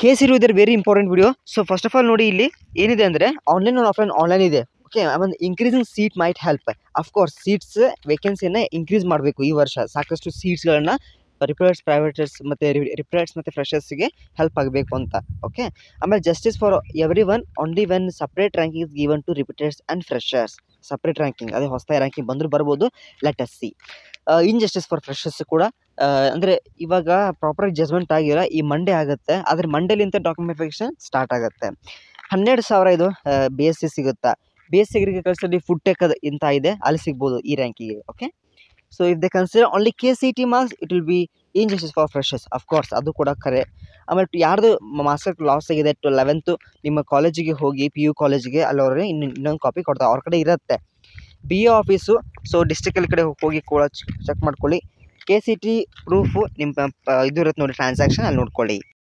case ಇರುವುದರ very important video so first of all ನೋಡಿ ಇಲ್ಲಿ ಏನಿದೆ ಅಂದರೆ ಆನ್ಲೈನ್ ಆರ್ ಆಫ್ಲೈನ್ ಆನ್ಲೈನ್ ಇದೆ ಓಕೆ ಒಂದು increasing seat might help of course seats ವೇಕೆನ್ಸಿಯನ್ನು ಇನ್ಕ್ರೀಸ್ ಮಾಡಬೇಕು ಈ ವರ್ಷ ಸಾಕಷ್ಟು ಸೀಟ್ಸ್ಗಳನ್ನು ರಿಪೇರ್ಸ್ ಪ್ರೈವೇಟರ್ಸ್ ಮತ್ತು ರಿಪೇರ್ಸ್ ಮತ್ತು ಫ್ರೆಷರ್ಸ್ಗೆ ಹೆಲ್ಪ್ ಆಗಬೇಕು ಅಂತ ಓಕೆ ಆಮೇಲೆ justice for every one only when separate ranking is given to repeaters and freshers separate ranking ಅದೇ ಹೊಸದಾಗಿ ರ್ಯಾಂಕಿಂಗ್ ಬಂದರೂ ಬರ್ಬೋದು let's see injustice for freshers ಕೂಡ ಅಂದರೆ ಇವಾಗ ಪ್ರಾಪರಾಗಿ ಜಜ್ಮೆಂಟ್ ಆಗಿಲ್ಲ ಈ ಮಂಡೇ ಆಗುತ್ತೆ ಆದರೆ ಮಂಡೇಲಿಂದ ಡಾಕ್ಯುಮೆಂಟಿಫಿಕೇಷನ್ ಸ್ಟಾರ್ಟ್ ಆಗುತ್ತೆ ಹನ್ನೆರಡು ಸಾವಿರ ಇದು ಬಿ ಎಸ್ ಸಿ ಸಿಗುತ್ತಾ ಬಿ ಎಸ್ ಸಿ ಅಗ್ರಿಕಲ್ಚರ್ಲಿ ಫುಡ್ ಟೆಕ್ ಅದು ಇಂಥ ಇದೆ ಅಲ್ಲಿ ಸಿಗ್ಬೋದು ಈ ರ್ಯಾಂಕಿಗೆ okay so if they consider only K C T marks it will be injustice for freshers of course ಅದು ಕೂಡ ಖರೆ ಆಮೇಲೆ ಯಾರ್ದು ಮಾರ್ಕ್ಸ್ ಲಾಸ್ ಆಗಿದೆ ಟು ಲೆವೆಂತು ನಿಮ್ಮ ಕಾಲೇಜಿಗೆ ಹೋಗಿ ಪಿ ಯು ಕಾಲೇಜಿಗೆ ಅಲ್ಲಿ ಅವ್ರಿಗೆ ಇನ್ನು ಇನ್ನೊಂದು ಕಾಪಿ ಕೊಡ್ತಾರೆ ಅವ್ರ ಕಡೆ ಇರುತ್ತೆ ಬಿ ಎ ಆಫೀಸು ಸೊ ಡಿಸ್ಟಿಕಲ್ ಕಡೆ ಹೋಗಿ ಕೂಡ ಚೆಕ್ ಮಾಡ್ಕೊಳ್ಳಿ ಕೆ ಸಿ ಟಿ ಪ್ರೂಫು ನಿಮ್ಮ ಪ- ಇದು ಇರುತ್ತೆ ನೋಡಿ ಟ್ರಾನ್ಸಾಕ್ಷನ್ ಅಲ್ಲಿ ನೋಡ್ಕೊಳ್ಳಿ